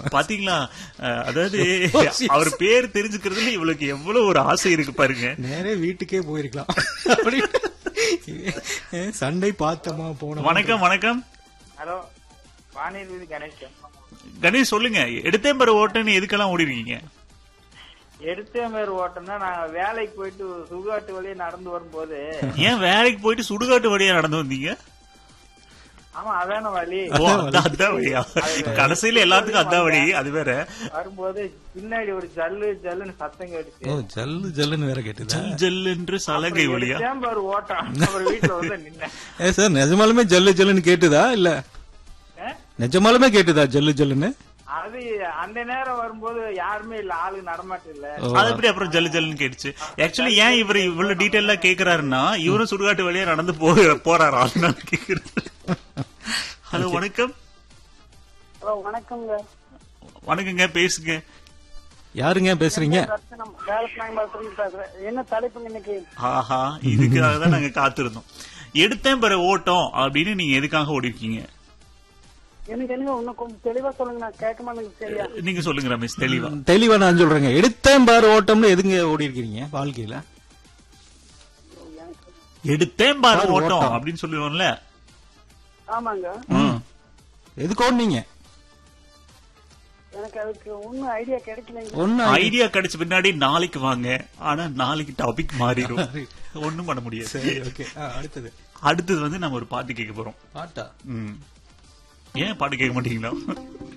பாத்தீங்களா அஹ், அதாவது ஓ, சரி. அவர் பேர் தெரிஞ்சுக்கிறதுல இவளுக்கு எவ்வளவு ஒரு ஆசை இருக்கு பாருங்க நேரே வீட்டுக்கே போயிருக்கலாம் அப்படி ஏ, சண்டை பார்த்தோமா போனோமா வணக்கம் வணக்கம் ஹலோ வானிலை கணேசன் கணேஷ் சொல்லுங்க எடுத்தேன் பாரு ஓட்டன்னு எதுக்கெல்லாம் ஓடி இருக்கீங்க எடுத்தே பேர் ஓட்டம்னா நாங்க வேலைக்கு போயிட்டு சுடுகாட்டு வழியே நடந்து வரும்போது ஏன் வேலைக்கு போயிட்டு சுடுகாட்டு வழியா நடந்து வந்தீங்க ஆமா அதான வழி ஓ அதான் அதான் வழியா கடைசியில எல்லாத்துக்கும் அதான் வழி அது வேற வரும்போது பின்னாடி ஒரு ஜல்லு ஜல்லுன்னு சத்தம் கேட்டுச்சு ஓ ஜல்லு ஜல்லுன்னு வேற கேட்டுதா ஜல் ஜல் என்று சலங்கை வழியா எடுத்தேன் பாரு ஓட்டம் அப்புறம் வீட்டுல வந்து நின்னேன் ஏ சார் நிஜமாலுமே ஜல்லு ஜல்லுன்னு கேட்டுதா இல்ல ஆ? நிஜமாலுமே கேட்டுதா ஜல்லு ஜல்லுன்னு அது அந்த நேரம் வரும்போது யாருமே இல்ல ஆளு நடமாட்டம் இல்ல ஓ, அது எப்படி அப்புறம் ஜல்லு ஜல்லுன்னு கேட்டுச்சு ஆக்சுவலி ஏன் இவர் இவ்வளவு டீடைலா கேக்குறாருன்னா இவரும் சுடுகாட்டு வழியா நடந்து போ போறாரு அதனால கேக்குறாரு ஹலோ வணக்கம் ஹலோ வணக்கம்ங்க வணக்கங்க பேசுங்க யாருங்க பேசுறீங்க ரத்னம் வேலப்பநாயகம் பேசுறேன் பேசுறேன் என்ன தலைப்புங்க இன்னைக்கு ஆஹா இதுக்காக தான் நாங்க காத்திருந்தோம் எடுத்தேன் பிற ஓட்டம் அப்படின்னு நீங்க எதுக்காக ஓடி இருக்கீங்க எனக்கு என்னங்க இன்னும் கொஞ்சம் தெளிவா சொல்லுங்க நான் கேட்க மாட்டேங்க சரியா நீங்க சொல்லுங்க ரமேஷ் தெளிவா தெளிவா நான் சொல்றேங்க எடுத்தேன் பாரு ஓட்டம்னு எதுங்க ஓடி இருக்கீங்க வாழ்க்கையில எடுத்தேன் பாரு பாரு ஓட்டம் ஓட்டம். அப்படின்னு சொல்லுவோம்ல ஆமாங்க ம். எதுக்கு ஓடுனீங்க எனக்கு அதுக்கு ஒன்னும் ஐடியா கிடைக்கலைங்க ஒன்னு ஐடியா கிடைச்ச பின்னாடி நாளைக்கு வாங்க ஆனா நாளைக்கு டாபிக் மாறிடும் ஒண்ணும் பண்ண முடியாது சரி ஓகே அடுத்தது அடுத்தது வந்து நம்ம ஒரு பாட்டு கேட்க போறோம் பாட்டா ம். ஏன் பாட்டு கேட்க மாட்டீங்களா